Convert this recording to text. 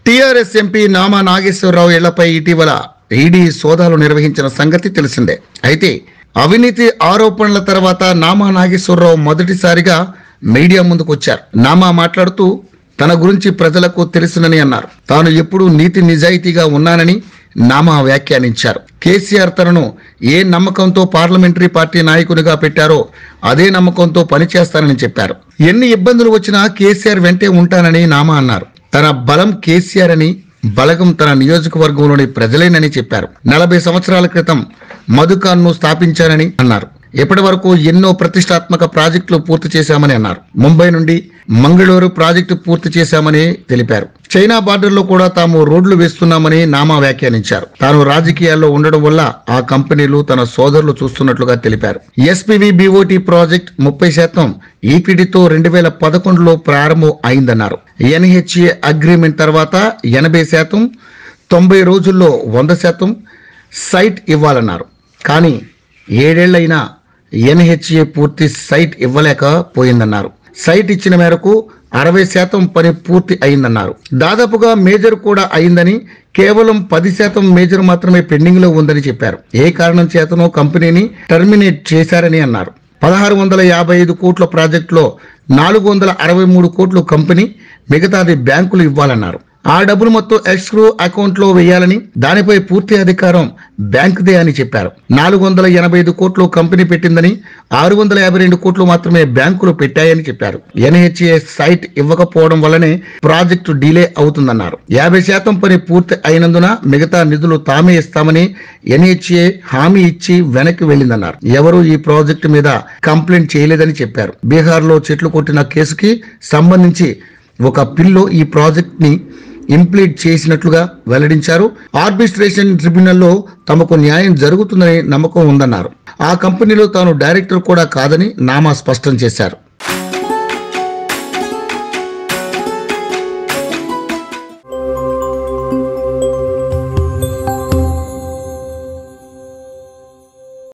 TRS MP Nama Nageswara Rao ఇళ్లపై ఇటీవల ED సోదాలు నిర్వహించిన సంగతి తెలిసిందే అయితే అవినీతి ఆరోపణల తర్వాత నామా నాగేశ్వరరావు మొదటిసారిగా మీడియా ముందుకు వచ్చారు నామా మాట్లాడుతూ తన గురించి ప్రజలకు తెలుసునని అన్నారు తాను ఎప్పుడూ నీతి నిజాయితీగా ఉన్నానని నామా వ్యాఖ్యానించారు కేసీఆర్ తనను ఏ నమ్మకంతో పార్లమెంటరీ పార్టీ నాయకునిగా పెట్టారో అదే నమ్మకంతో పనిచేస్తానని చెప్పారు ఎన్ని ఇబ్బందులు వచ్చినా కేసీఆర్ వెంటే ఉంటానని నామా అన్నారు తన బలం కేసీఆర్ అని బలగం తన నియోజకవర్గంలోని ప్రజలేనని చెప్పారు నలభై సంవత్సరాల క్రితం మధుకాన్ను స్థాపించానని అన్నారు ఇప్పటి వరకు ఎన్నో ప్రతిష్టాత్మక ప్రాజెక్టులు పూర్తి చేశామని అన్నారు ముంబై నుండి మంగళూరు ప్రాజెక్టు పూర్తి చేశామని తెలిపారు చైనా బార్డర్లో కూడా తాము రోడ్లు వేస్తున్నామని నామా వ్యాఖ్యానించారు తాను రాజకీయాల్లో ఉండడం వల్ల ఆ కంపెనీలు తన సోదరులు చూస్తున్నట్లుగా తెలిపారు ఎస్పీవి బీఓటీ ప్రాజెక్ట్ ముప్పై శాతం ఈక్విటీతో రెండు వేల పదకొండులో ప్రారంభం అయిందన్నారు ఎన్హెచ్ఏ అగ్రిమెంట్ తర్వాత ఎనభై శాతం తొంభై రోజుల్లో వంద శాతం సైట్ ఇవ్వాలన్నారు కానీ ఏడేళ్లైనా ఎన్హెచ్ఏ పూర్తి సైట్ ఇవ్వలేకపోయిందన్నారు సైట్ ఇచ్చిన మేరకు అరవై శాతం పని పూర్తి అయిందన్నారు దాదాపుగా మేజర్ కూడా అయిందని కేవలం పది శాతం మేజర్ మాత్రమే పెండింగ్ లో ఉందని చెప్పారు ఏ కారణం చేతనో కంపెనీని టర్మినేట్ చేశారని అన్నారు పదహారు వందల యాభై ఐదు కోట్ల ప్రాజెక్టులో నాలుగు వందల అరవై మూడు కోట్లు కంపెనీ మిగతాది బ్యాంకులు ఇవ్వాలన్నారు ఆ డబ్బులు మొత్తం ఎస్క్రూ అకౌంట్ లో వేయాలని దానిపై పూర్తి అధికారం బ్యాంకుదే అని చెప్పారు నాలుగు వందల ఎనభై ఐదు కోట్లు కంపెనీ పెట్టిందని ఆరు వందల యాభై రెండు కోట్లు మాత్రమే బ్యాంకులు పెట్టాయని చెప్పారు ఎన్హెచ్ఏ సైట్ ఇవ్వకపోవడం వల్లనే ప్రాజెక్టు డిలే అవుతుందన్నారు యాభై శాతం పని పూర్తి అయినందున మిగతా నిధులు తామే ఇస్తామని ఎన్హెచ్ఏ హామీ ఇచ్చి వెనక్కి వెళ్ళిందన్నారు ఎవరూ ఈ ప్రాజెక్టు మీద కంప్లైంట్ చేయలేదని చెప్పారు బీహార్ లో చెట్లు కొట్టిన కేసుకి సంబంధించి ఒక పిల్లో ఈ ప్రాజెక్ట్ ని ఇంప్లీట్ చేసినట్లుగా వెల్లడించారు ఆర్బిట్రేషన్ ట్రిబ్యునల్లో తమకు న్యాయం జరుగుతుందని నమ్మకం ఉందన్నారు ఆ కంపెనీలో తాను డైరెక్టర్ కూడా కాదని నామా స్పష్టం చేశారు